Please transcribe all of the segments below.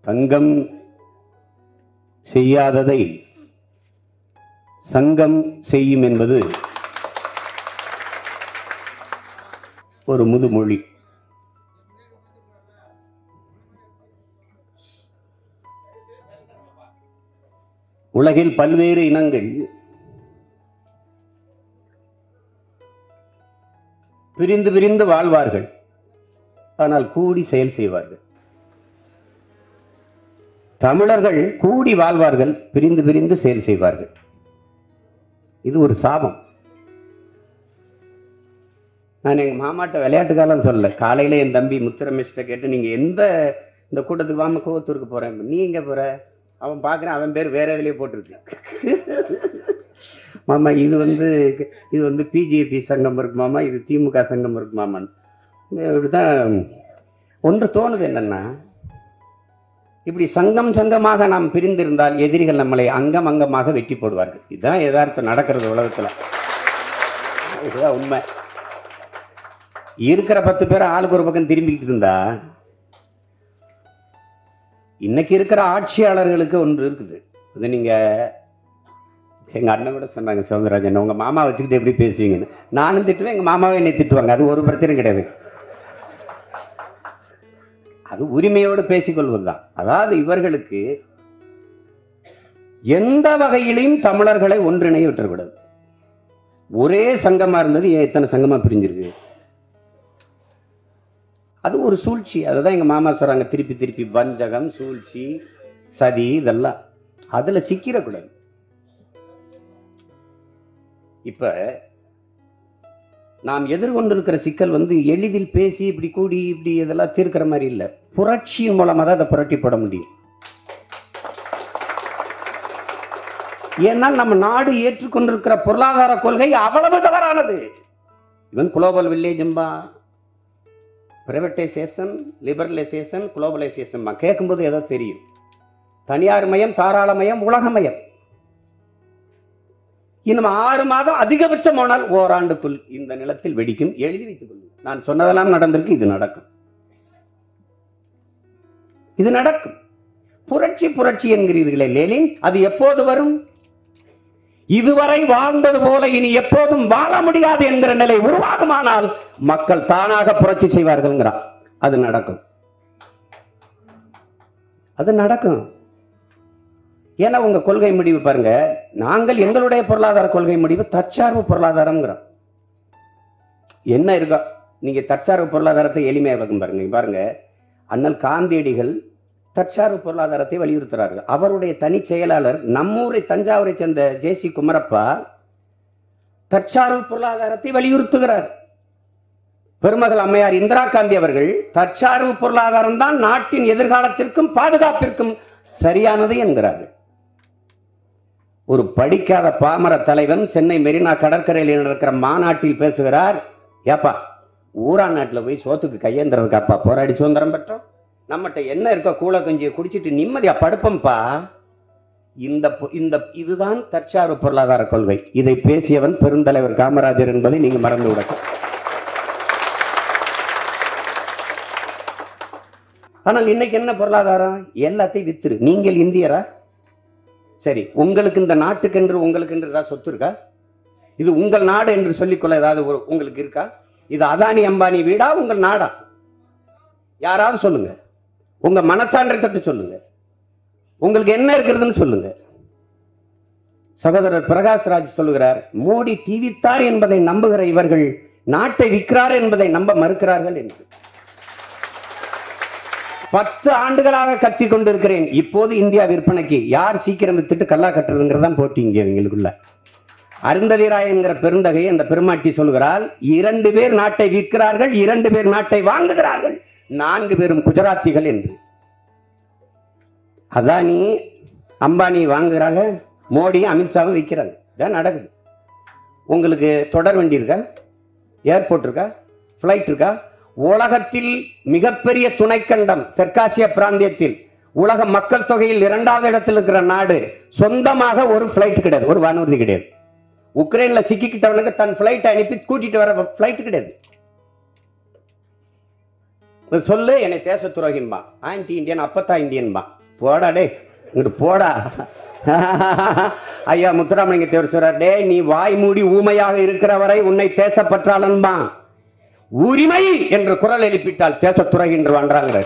தங்கம் செய்யாததை சங்கம் செய்யும் என்பது ஒரு முதுமொழி உலகில் பல்வேறு இனங்கள் பிரிந்து பிரிந்து வாழ்வார்கள் ஆனால் கூடி செயல் செய்வார்கள் தமிழர்கள் கூடி வாழ்வார்கள் பிரிந்து பிரிந்து செயல் செய்வார்கள் இது ஒரு சாபம் நான் எங்க மாமாட்ட விளையாட்டு காலம் சொல்லல காலையில என் தம்பி முத்துரமேஷ்ட கேட்டு நீங்க எந்த இந்த கூட்டத்துக்கு வாம கோவத்தூருக்கு போறேன் நீ எங்க போற அவன் பார்க்குறான் அவன் பேர் வேற எதுலயே போட்டிருக்கு மாமா இது வந்து இது வந்து பிஜேபி சங்கம் இருக்கு மாமா இது திமுக சங்கம் இருக்கு மாமான்னு இப்படிதான் ஒன்று தோணுது என்னன்னா இப்படி சங்கம் சங்கமாக நாம் பிரிந்திருந்தால் எதிரிகள் நம்மளை அங்கம் அங்கமாக வெட்டி போடுவார்கள் இதுதான் யதார்த்தம் நடக்கிறது உலகத்துல இதுதான் உண்மை இருக்கிற பத்து பேர் ஆளுக்கு ஒரு பக்கம் திரும்பிக்கிட்டு இருந்தா இன்னைக்கு இருக்கிற ஆட்சியாளர்களுக்கு ஒன்று இருக்குது இது நீங்க எங்க அண்ணன் கூட சொன்னாங்க சவுந்தரராஜன் உங்க மாமா வச்சுக்கிட்டு எப்படி பேசுவீங்கன்னு நானும் திட்டுவேன் எங்க மாமாவே என்னை திட்டுவாங்க அது ஒரு பிரச்சனை கிடையாது அது உரிமையோடு பேசிக்கொள்வதுதான் அதாவது இவர்களுக்கு எந்த வகையிலையும் தமிழர்களை ஒன்றிணைய விட்டுறக்கூடாது ஒரே சங்கமா இருந்தது ஏன் எத்தனை சங்கமா பிரிஞ்சிருக்கு அது ஒரு சூழ்ச்சி அதுதான் எங்க மாமா சொல்றாங்க திருப்பி திருப்பி வஞ்சகம் சூழ்ச்சி சதி இதெல்லாம் அதுல சிக்கிடக்கூடாது இப்ப நாம் எதிர்கொண்டிருக்கிற சிக்கல் வந்து எளிதில் பேசி இப்படி கூடி இப்படி இதெல்லாம் தீர்க்கிற மாதிரி இல்லை புரட்சி மூலமா தான் அதை புரட்டி போட முடியும் ஏன்னால் நம்ம நாடு ஏற்றுக்கொண்டிருக்கிற பொருளாதார கொள்கை அவ்வளவு தவறானது இவன் குளோபல் வில்லேஜும்பா பிரைவேட்டைசேஷன் லிபரலைசேஷன் குளோபலைசேஷன் கேட்கும்போது ஏதோ தெரியும் தனியார் மயம் தாராளமயம் உலகமயம் இன்னும் ஆறு மாதம் அதிகபட்சம் போனால் ஓராண்டுக்குள் இந்த நிலத்தில் வெடிக்கும் எழுதி வைத்துக் கொள்ளுங்கள் நான் சொன்னதெல்லாம் நடந்திருக்கு இது நடக்கும் இது நடக்கும் புரட்சி புரட்சி என்கிறீர்களே லேலின் அது எப்போது வரும் இதுவரை வாழ்ந்தது போல இனி எப்போதும் வாழ முடியாது என்கிற நிலை உருவாகுமானால் மக்கள் தானாக புரட்சி செய்வார்கள்ங்கிறான் அது நடக்கும் அது நடக்கும் ஏன்னா உங்க கொள்கை முடிவு பாருங்க நாங்கள் எங்களுடைய பொருளாதார கொள்கை முடிவு தற்சார்பு பொருளாதாரம்ங்கிறோம் என்ன இருக்கோ நீங்க தற்சார்பு பொருளாதாரத்தை எளிமையாக இருக்கும் பாருங்க இங்க பாருங்க அண்ணல் காந்தியடிகள் தற்சார்பு பொருளாதாரத்தை வலியுறுத்துறார்கள் அவருடைய தனி செயலாளர் நம்மூரை தஞ்சாவூரை சேர்ந்த ஜேசி குமரப்பா தற்சார்பு பொருளாதாரத்தை வலியுறுத்துகிறார் பெருமகள் அம்மையார் இந்திரா காந்தி அவர்கள் தற்சார்பு பொருளாதாரம் தான் நாட்டின் எதிர்காலத்திற்கும் பாதுகாப்பிற்கும் சரியானது என்கிறார்கள் ஒரு படிக்காத பாமர தலைவன் சென்னை மெரினா கடற்கரையில் நடக்கிற மாநாட்டில் பேசுகிறார் ஏப்பா ஊரா நாட்டில் போய் சோத்துக்கு கையேந்துறதுக்கு அப்பா போராடி சுதந்திரம் பெற்றோம் நம்மகிட்ட என்ன இருக்கோ கூழ கஞ்சியை குடிச்சிட்டு நிம்மதியா படுப்போம்ப்பா இந்த பொ- இந்த இதுதான் தற்சார்பு பொருளாதார கொள்கை இதை பேசியவன் பெருந்தலைவர் காமராஜர் என்பதை நீங்க மறந்து விட ஆனால் இன்னைக்கு என்ன பொருளாதாரம் எல்லாத்தையும் வித்துரு நீங்கள் இந்தியரா சரி உங்களுக்கு இந்த நாட்டுக்கென்று உங்களுக்கு என்று ஏதாவது சொத்து இருக்கா இது உங்கள் நாடு என்று சொல்லிக்கொள்ள ஏதாவது ஒரு- உங்களுக்கு இருக்கா இது அதானி அம்பானி வீடா உங்கள் நாடா யாராவது சொல்லுங்க உங்க மனச்சான்றை தொட்டு சொல்லுங்க உங்களுக்கு என்ன இருக்கிறதுன்னு சொல்லுங்க சகோதரர் பிரகாஷ்ராஜ் சொல்லுகிறார் மோடி டிவித்தார் என்பதை நம்புகிற இவர்கள் நாட்டை விற்கிறார் என்பதை நம்ப மறுக்கிறார்கள் என்று பத்து ஆண்டுகளாக கத்தி கொண்டிருக்கிறேன் இப்போது இந்தியா விற்பனைக்கு யார் சீக்கிரம் வித்துட்டு கல்லா கட்டுறதுங்கிறது தான் போட்டி இங்க எங்களுக்குள்ள அருந்ததி ராய் என்கிற பெருந்தகை அந்த பெருமாட்டி சொல்கிறாள் இரண்டு பேர் நாட்டை விற்கிறார்கள் இரண்டு பேர் நாட்டை வாங்குகிறார்கள் நான்கு பேரும் குஜராத்திகள் என்று அதானி அம்பானி வாங்குறாங்க மோடி அமித்ஷாவும் விற்கிறாங்க இதான் நடக்குது உங்களுக்கு தொடர் வண்டி இருக்கா ஏர்போர்ட் இருக்கா ஃப்ளைட் இருக்கா உலகத்தில் மிகப்பெரிய துணைக்கண்டம் தெற்காசிய பிராந்தியத்தில் உலக மக்கள் தொகையில் இரண்டாவது இடத்தில் இருக்கிற நாடு சொந்தமாக ஒரு ஃப்ளைட் கிடையாது ஒரு வானூர்தி கிடையாது உக்ரைன்ல சிக்கிக்கிட்டவனுக்கு தன் ஃப்ளைட் அனுப்பி கூட்டிட்டு வர ஃப்ளைட் கிடையாது சொல்லு என்னை தேச துரோகின்பா ஆன்டி இந்தியன் அப்பத்தா இந்தியன்பா போடா டே இங்கிட்டு போடா ஐயா முத்துராமலிங்க தேவர் சொல்றார் டே நீ வாய் மூடி ஊமையாக இருக்கிற வரை உன்னை தேசப்பற்றாளன்பா உரிமை என்று குரல் எழுப்பிட்டால் தேச துரோகி என்று வன்றாங்கிறார்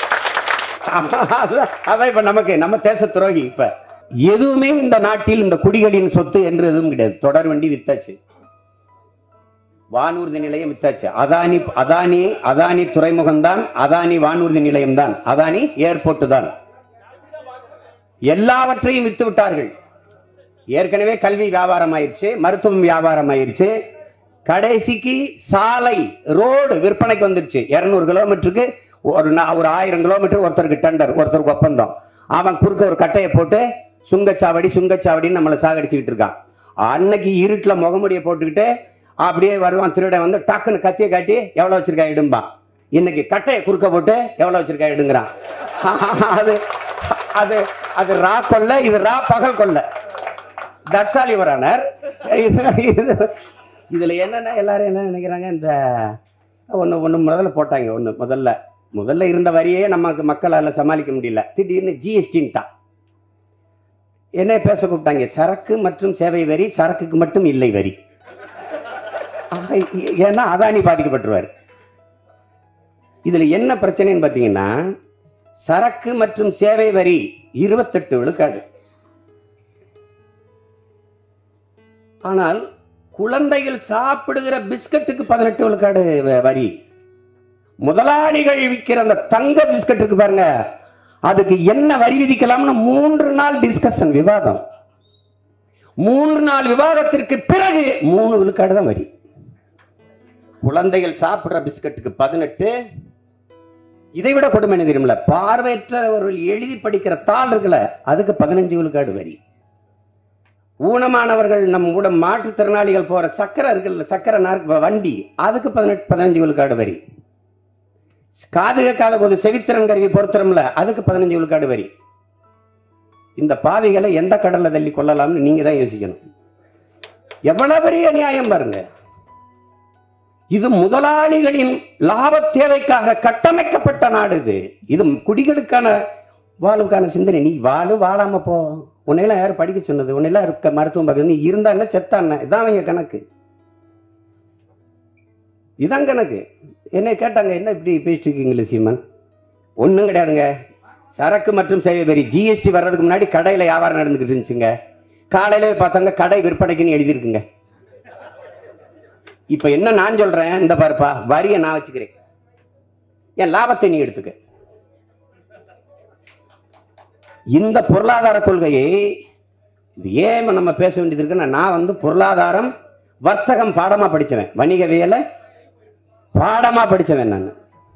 அதான் அதான் இப்ப நமக்கு நம்ம தேச துரோகி இப்ப எதுவுமே இந்த நாட்டில் இந்த குடிகளின் சொத்து என்று எதுவும் கிடையாது தொடர் வண்டி வித்தாச்சு வானூர்தி நிலையம் வித்தாச்சு அதானி அதானி அதானி துறைமுகம் தான் அதானி வானூர்தி நிலையம் தான் அதானி ஏர்போர்ட் தான் எல்லாவற்றையும் வித்து விட்டார்கள் ஏற்கனவே கல்வி வியாபாரம் ஆயிடுச்சு மருத்துவம் வியாபாரம் ஆயிடுச்சு கடைசிக்கு சாலை ரோடு விற்பனைக்கு வந்துருச்சு இருநூறு கிலோமீட்டருக்கு ஒரு நா- ஒரு ஆயிரம் கிலோமீட்டர் ஒருத்தருக்கு டெண்டர் ஒருத்தருக்கு ஒப்பந்தம் அவன் குறுக்க ஒரு கட்டையை போட்டு சுங்கச்சாவடி சுங்கச்சாவடின்னு நம்மளை சாகடிச்சுக்கிட்டு இருக்கான் அன்னைக்கு இருட்டில் முகமுடியை போட்டுக்கிட்டு அப்படியே வருவான் திருடன் வந்து டக்குன்னு கத்தியை காட்டி எவ்வளோ வச்சிருக்கா இடும்பா இன்னைக்கு கட்டையை குறுக்க போட்டு எவ்வளோ வச்சிருக்கா இடுங்கிறான் அது அது அது ரா கொல்ல இது ரா பகல் கொல்ல தட்சாலி வரானர் இது இது இதுல என்னன்னா எல்லாரும் என்ன நினைக்கிறாங்க இந்த ஒன்று ஒன்று முதல்ல போட்டாங்க ஒன்று முதல்ல முதல்ல இருந்த வரியே நமக்கு மக்களால் சமாளிக்க முடியல திடீர்னு ஜிஎஸ்டின்ட்டான் என்ன பேச கூப்பிட்டாங்க சரக்கு மற்றும் சேவை வரி சரக்குக்கு மட்டும் இல்லை வரி ஆக, ஏ- ஏன்னா அதானி பாதிக்கப்பட்டுருவார் இதுல என்ன பிரச்சனைன்னு பார்த்தீங்கன்னா சரக்கு மற்றும் சேவை வரி இருபத்தெட்டு விழுக்காடு ஆனால் குழந்தைகள் சாப்பிடுகிற பிஸ்கட்டுக்கு பதினெட்டு விழுக்காடு வ- வரி முதலாளிகள் விற்கிற அந்த தங்க பிஸ்கட்டுக்கு பாருங்க அதுக்கு என்ன வரி விதிக்கலாம்னு மூன்று நாள் டிஸ்கஷன் விவாதம் மூன்று நாள் விவாதத்திற்கு பிறகு மூணு விழுக்காடு தான் வரி குழந்தைகள் சாப்பிடுற பிஸ்கட்டுக்கு பதினெட்டு இதை விட கொடுமை என்ன தெரியுமில்ல பார்வையற்றவர்கள் எழுதி படிக்கிற தாள் இருக்குல்ல அதுக்கு பதினஞ்சு விழுக்காடு வரி ஊனமானவர்கள் நம்ம கூட மாற்றுத்திறனாளிகள் போற சக்கரை இருக்குல்ல சக்கரை நாற்க வண்டி அதுக்கு பதினெட்டு பதினஞ்சு விழுக்காடு வரி காது கேட்காத போது செவித்திறன் கருவி பொருத்துறோம்ல அதுக்கு பதினஞ்சு விழுக்காடு வரி இந்த பாவிகளை எந்த கடல்ல தள்ளி கொள்ளலாம்னு நீங்க தான் யோசிக்கணும் எவ்வளவு பெரிய நியாயம் பாருங்க இது முதலாளிகளின் லாப தேவைக்காக கட்டமைக்கப்பட்ட நாடு இது இது குடிகளுக்கான வாழ்வுக்கான சிந்தனை நீ வாழு வாழாம போ உன்னையெல்லாம் யார் படிக்க சொன்னது உன்னையெல்லாம் இருக்க மருத்துவம் பார்க்க நீ இருந்தா என்ன செத்தா என்ன இதான் அவங்க கணக்கு இதான் கணக்கு என்னை கேட்டாங்க என்ன இப்படி பேசிட்டு இருக்கீங்களே சீமான் ஒன்றும் கிடையாதுங்க சரக்கு மற்றும் சேவை வரி ஜிஎஸ்டி வர்றதுக்கு முன்னாடி கடையில் வியாபாரம் நடந்துக்கிட்டு இருந்துச்சுங்க காலையில பார்த்தாங்க கடை விற்பனைக்குன்னு எழுதியிருக்குங்க இப்போ என்ன நான் சொல்றேன் இந்த பாருப்பா வரியை நான் வச்சுக்கிறேன் என் லாபத்தை நீ எடுத்துக்க இந்த பொருளாதார கொள்கையை இது ஏன் நம்ம பேச வேண்டியது இருக்குன்னா நான் வந்து பொருளாதாரம் வர்த்தகம் பாடமா படிச்சவன் வணிகவியலை பாடமா படிச்சவன் நான்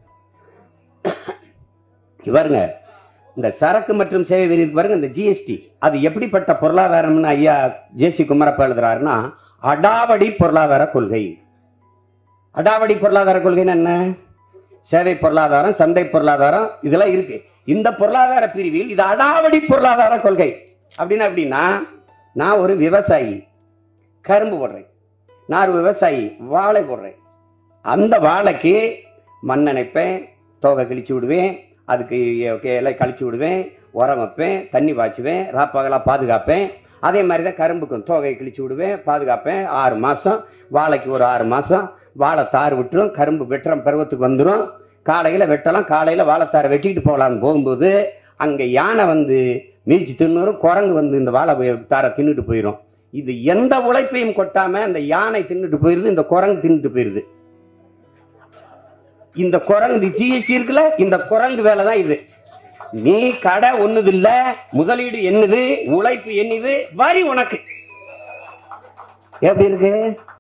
பாருங்க இந்த சரக்கு மற்றும் சேவை வரி இருக்கு பாருங்க இந்த ஜிஎஸ்டி அது எப்படிப்பட்ட பொருளாதாரம்னு ஐயா ஜேசி குமரப்ப எழுதுறாருன்னா அடாவடி பொருளாதார கொள்கை அடாவடி பொருளாதார கொள்கைன்னு என்ன சேவை பொருளாதாரம் சந்தை பொருளாதாரம் இதெல்லாம் இருக்கு இந்த பொருளாதார பிரிவில் இது அடாவடி பொருளாதார கொள்கை அப்படின்னா அப்படின்னா நான் ஒரு விவசாயி கரும்பு போடுறேன் நான் ஒரு விவசாயி வாழை போடுறேன் அந்த வாழைக்கு மண் நினைப்பேன் தோகை கிழிச்சு விடுவேன் அதுக்கு இ- இலை கழிச்சு விடுவேன் உரம் வைப்பேன் தண்ணி பாய்ச்சுவேன் ராப்பகலாக பாதுகாப்பேன் அதே மாதிரி தான் கரும்புக்கும் தோகை கிழிச்சு விடுவேன் பாதுகாப்பேன் ஆறு மாதம் வாழைக்கு ஒரு ஆறு மாதம் வாழை தார் விட்டுரும் கரும்பு வெட்டுறம் பருவத்துக்கு வந்துடும் காலையில் வெட்டலாம் காலையில் வாழைத்தாரை வெட்டிட்டு போகலான்னு போகும்போது அங்கே யானை வந்து மீச்சு தின்னுரும் குரங்கு வந்து இந்த வாழை வே- தாரை தின்னுட்டு போயிடும் இது எந்த உழைப்பையும் கொட்டாமல் அந்த யானை தின்னுட்டு போயிடுது இந்த குரங்கு தின்னுட்டு போயிடுது இந்த குரங்கு ஜிஎஸ்டி இருக்குல்ல இந்த குரங்கு வேலை தான் இது நீ கடை ஒண்ணுது இல்ல முதலீடு என்னது உழைப்பு என்னது வரி உனக்கு எப்படி இருக்கு